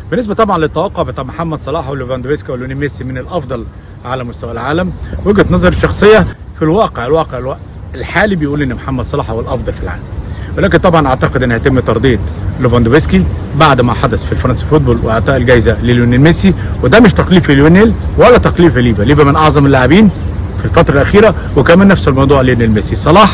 بالنسبه طبعا للتوقع بتاع محمد صلاح وليفاندوفسكي وليونيل ميسي من الافضل على مستوى العالم وجهه نظري الشخصيه في الواقع الواقع, الواقع الحالي بيقول ان محمد صلاح هو الافضل في العالم ولكن طبعا اعتقد ان هيتم ترضيه ليفاندوفسكي بعد ما حدث في الفرنسي فوتبول واعطاء الجائزه لليونيل ميسي وده مش تقليل في ليونيل ولا تقليل في ليفا ليفا من اعظم اللاعبين في الفتره الاخيره وكمان نفس الموضوع ليونيل ميسي صلاح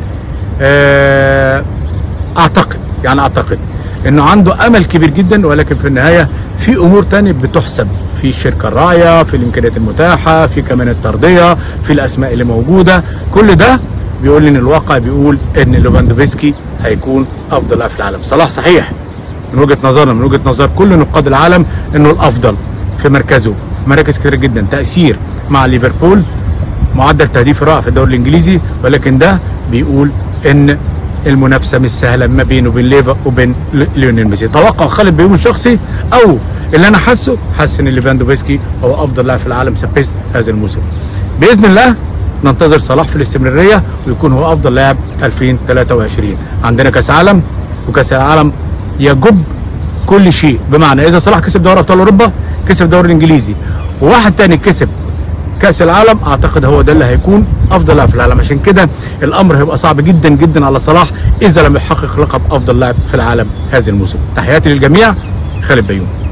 اعتقد يعني اعتقد انه عنده امل كبير جدا ولكن في النهايه في امور تانية بتحسب في الشركه الراعيه في الامكانيات المتاحه في كمان الترضيه في الاسماء اللي موجوده كل ده بيقول لي ان الواقع بيقول ان ليفاندوفسكي هيكون افضل لاعب في العالم صلاح صحيح من وجهه نظرنا من وجهه نظر كل نقاد العالم انه الافضل في مركزه في مراكز كتير جدا تاثير مع ليفربول معدل تهديف رائع في الدوري الانجليزي ولكن ده بيقول ان المنافسه مش سهله ما بينه وبين ليفا وبين ليونيل ميسي توقع خالد بيوم الشخصي او اللي انا حاسه حاسس ان ليفاندوفسكي هو افضل لاعب في العالم سبيست هذا الموسم باذن الله ننتظر صلاح في الاستمراريه ويكون هو افضل لاعب 2023 عندنا كاس عالم وكاس العالم يجب كل شيء بمعنى اذا صلاح كسب دوري ابطال اوروبا كسب الدوري الانجليزي وواحد تاني كسب كاس العالم اعتقد هو ده اللي هيكون افضل لاعب في العالم عشان كده الامر هيبقى صعب جدا جدا على صلاح اذا لم يحقق لقب افضل لاعب في العالم هذا الموسم تحياتي للجميع خالد بيوم